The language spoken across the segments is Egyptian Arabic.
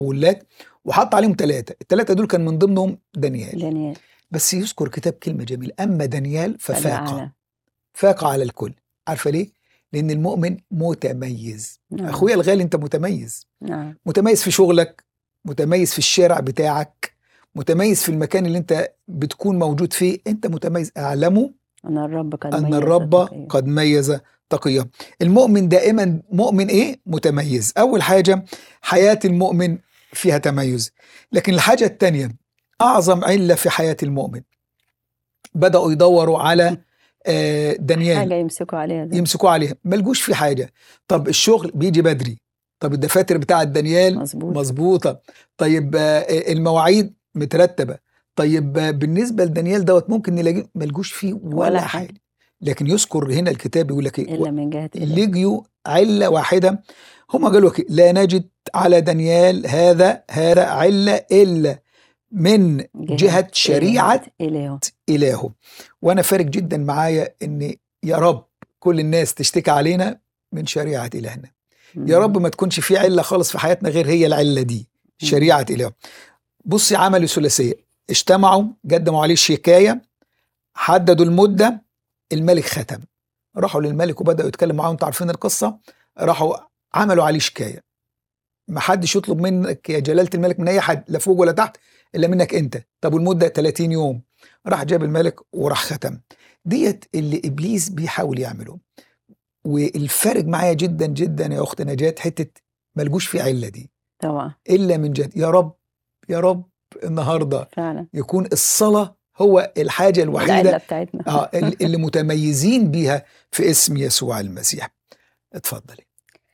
ولاد وحط عليهم ثلاثه الثلاثه دول كان من ضمنهم دانيال دانيال بس يذكر كتاب كلمه جميله اما دانيال ففاق الأعلى. فاق على الكل عارفه ليه لان المؤمن متميز نعم. اخويا الغالي انت متميز نعم متميز في شغلك متميز في الشارع بتاعك متميز في المكان اللي انت بتكون موجود فيه انت متميز اعلموا أن الرب قد ان ميز الرب التقي. قد ميز تقيه المؤمن دائما مؤمن ايه متميز اول حاجه حياه المؤمن فيها تميز لكن الحاجه الثانيه اعظم عله في حياه المؤمن بداوا يدوروا على آه، دانيال حاجة يمسكوا عليها زي يمسكوا عليها ملجوش في حاجه طب الشغل بيجي بدري طب الدفاتر بتاعه دانيال مظبوط مظبوطه طيب آه، المواعيد مترتبه طيب آه، بالنسبه لدانيال دوت ممكن نلاقيه ملجوش فيه ولا, ولا حاجه حاجة. لكن يذكر هنا الكتاب يقول لك ايه إلا من جهة إله. لجيوا عله واحده هم قالوا لك لا نجد على دانيال هذا هذا عله الا من جهه شريعه إلهه إلهه وأنا فارق جدا معايا إن يا رب كل الناس تشتكي علينا من شريعة إلهنا يا رب ما تكونش في علة خالص في حياتنا غير هي العلة دي شريعة إلهه بصي عملوا ثلاثية اجتمعوا قدموا عليه شكاية حددوا المدة الملك ختم راحوا للملك وبدأوا يتكلموا معاه انتوا عارفين القصة راحوا عملوا عليه شكاية ما حدش يطلب منك يا جلالة الملك من أي حد لا فوق ولا تحت إلا منك أنت طب والمدة 30 يوم راح جاب الملك وراح ختم ديت اللي ابليس بيحاول يعمله والفارق معايا جدا جدا يا اخت نجاة حته ملجوش في عله دي طبعا الا من جد يا رب يا رب النهارده فعلا يكون الصلاه هو الحاجه العلة الوحيده بتاعتنا اه ال- اللي متميزين بيها في اسم يسوع المسيح اتفضلي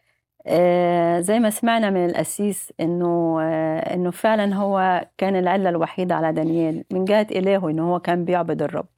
آه، زي ما سمعنا من القسيس انه آه، انه فعلا هو كان العله الوحيده على دانيال من جهه الهه انه هو كان بيعبد الرب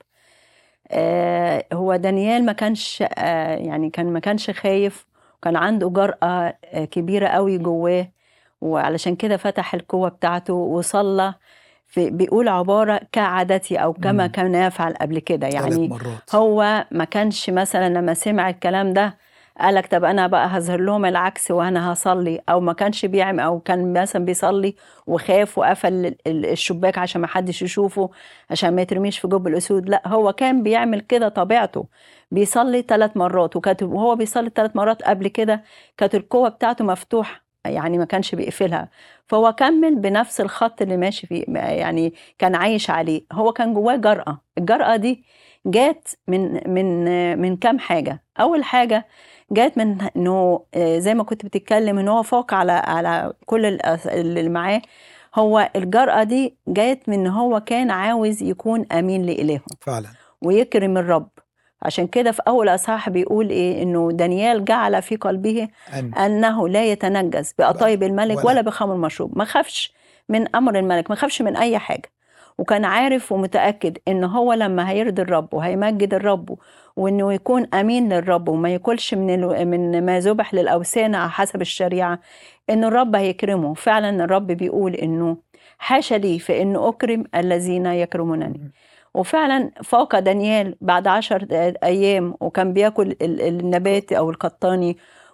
آه، هو دانيال ما كانش آه، يعني كان ما كانش خايف وكان عنده جرأة آه، كبيرة قوي جواه وعلشان كده فتح القوة بتاعته وصلى في بيقول عبارة كعادتي أو كما مم. كان يفعل قبل كده ثلاث يعني مرات هو ما كانش مثلا لما سمع الكلام ده قالك طب انا بقى هظهر لهم العكس وانا هصلي او ما كانش بيعمل او كان مثلا بيصلي وخاف وقفل ال- ال- الشباك عشان ما حدش يشوفه عشان ما يترميش في جب الاسود لا هو كان بيعمل كده طبيعته بيصلي ثلاث مرات وكانت وهو بيصلي ثلاث مرات قبل كده كانت القوه بتاعته مفتوحه يعني ما كانش بيقفلها فهو كمل بنفس الخط اللي ماشي فيه يعني كان عايش عليه هو كان جواه جرأة الجرأة دي جات من من من كام حاجة أول حاجة جات من انه آه، زي ما كنت بتتكلم ان هو فوق على على كل الأس- اللي معاه هو الجرأة دي جات من ان هو كان عاوز يكون امين لإلهه فعلا ويكرم الرب عشان كده في اول اصحاح بيقول ايه انه دانيال جعل في قلبه أن انه لا يتنجس بقطايب الملك ولا- ولا بخمر المشروب ما خافش من امر الملك ما خافش من اي حاجه وكان عارف ومتاكد ان هو لما هيرضي الرب وهيمجد الرب وانه يكون امين للرب وما ياكلش من ال... من ما ذبح للاوثان على حسب الشريعه ان الرب هيكرمه فعلا الرب بيقول انه حاشا لي فان اكرم الذين يكرمونني وفعلا فاق دانيال بعد عشر ايام وكان بياكل ال- النبات او القطاني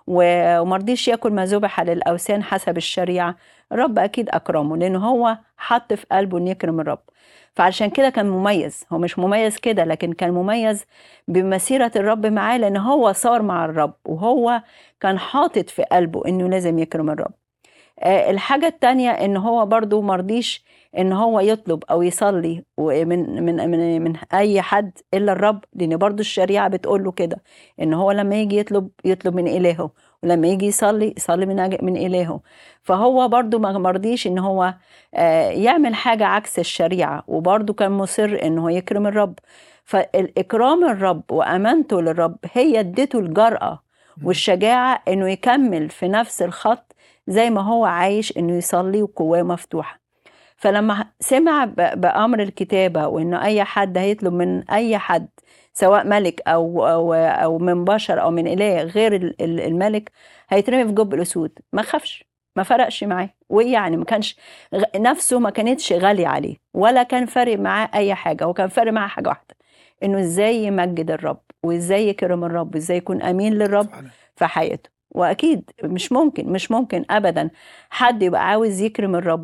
و- ومرضيش ياكل ما ذبح للاوثان حسب الشريعه الرب اكيد اكرمه لان هو حط في قلبه ان يكرم الرب فعشان كده كان مميز هو مش مميز كده لكن كان مميز بمسيره الرب معاه لان هو صار مع الرب وهو كان حاطط في قلبه انه لازم يكرم الرب آه، الحاجة التانية ان هو برضو مرضيش ان هو يطلب او يصلي ومن من من من اي حد الا الرب لان برضو الشريعة بتقول له كده ان هو لما يجي يطلب يطلب من الهه ولما يجي يصلي يصلي من أج- من الهه فهو برضو ما مرضيش ان هو آه، يعمل حاجة عكس الشريعة وبرضو كان مصر ان هو يكرم الرب فالاكرام الرب وامانته للرب هي ادته الجرأة والشجاعة انه يكمل في نفس الخط زي ما هو عايش انه يصلي وجواه مفتوحه فلما سمع ب- بامر الكتابه وانه اي حد هيطلب من اي حد سواء ملك او او او من بشر او من اله غير ال- ال- الملك هيترمي في جب الاسود ما خافش ما فرقش معاه ويعني ما كانش غ- نفسه ما كانتش غاليه عليه ولا كان فارق معاه اي حاجه هو كان فارق معاه حاجه واحده انه ازاي يمجد الرب وازاي يكرم الرب وازاي يكون امين للرب فعلا في حياته واكيد مش ممكن مش ممكن ابدا حد يبقى عاوز يكرم الرب